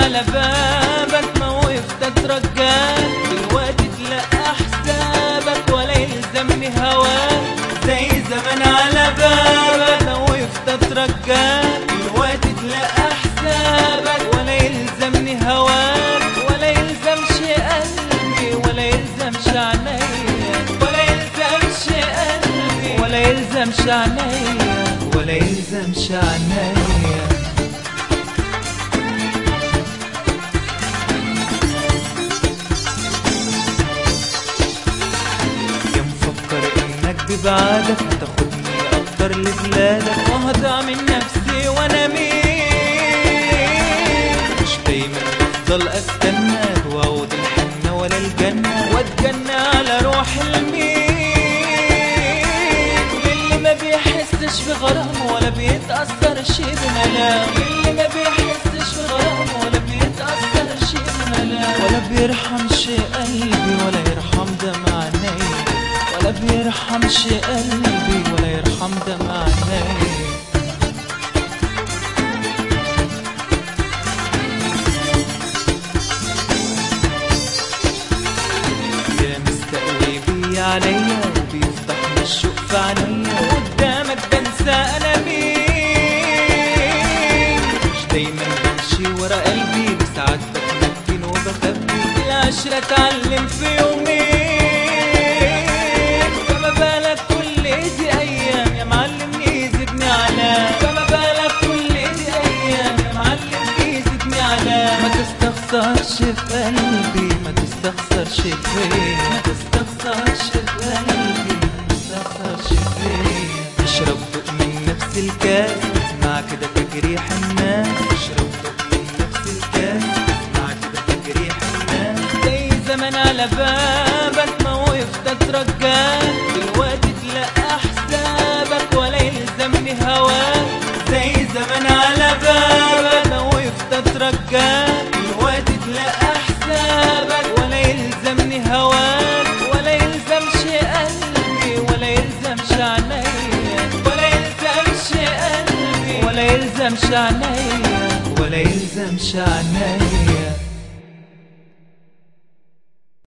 على بابك ما وقفت اترجاك دلوقتي تلقى حسابك ولا يلزمني هواك زي زمان على بابك ما وقفت اترجاك دلوقتي تلقى حسابك ولا يلزمني هواك ولا يلزمش قلبي ولا يلزمش عينيا ولا يلزمش قلبي ولا يلزمش عينيا ولا يلزمش عينيا يا مفكر انك ببعادك هتاخدني اكتر لبلادك وهضيع من نفسي وانا مين مش دايما بفضل استنى واعود الحنة ولا الجنة واتجنى على روح المين اللي ما بيحسش بغرام ولا بيتأثرش بملام اللي ما بيحسش بغرام ولا بيتأثرش بملام ولا بيرحمش قلبي ولا يرحم دمع عيني ولا بيرحمش قلبي ولا يرحم دمع عيني يا مستقوي بي عليا وبيفتح لي الشوق في عينيا قدامك بنسى انا مين مش دايما بمشي ورا قلبي وساعات بتمكن وبخبي العشرة اتعلم في يومين فما بالك كل دي ايام يا معلم يزيدني علام فما بالك كل دي ايام يا معلم يزيدني علام ما تستخسرش في قلبي ما تستخسرش فيا ما تستخسرش في قلبي ما تستخسرش فيا اشرب دوق من نفس الكاس مع كده تجريح الناس اشرب دوق من نفس الكاس مع كده تجريح الناس زي زمان على بابك ما وقفت اترجاك دلوقتي تلقى حسابك ولا يلزمني هواك زي زمان على بابك ما وقفت اترجاك دلوقتي تلقى حسابك ولا يلزمني هواك ولا يلزمش قلبي ولا يلزمش عينيا ولا يلزمش قلبي ولا يلزمش عينيا ولا يلزمش عينيا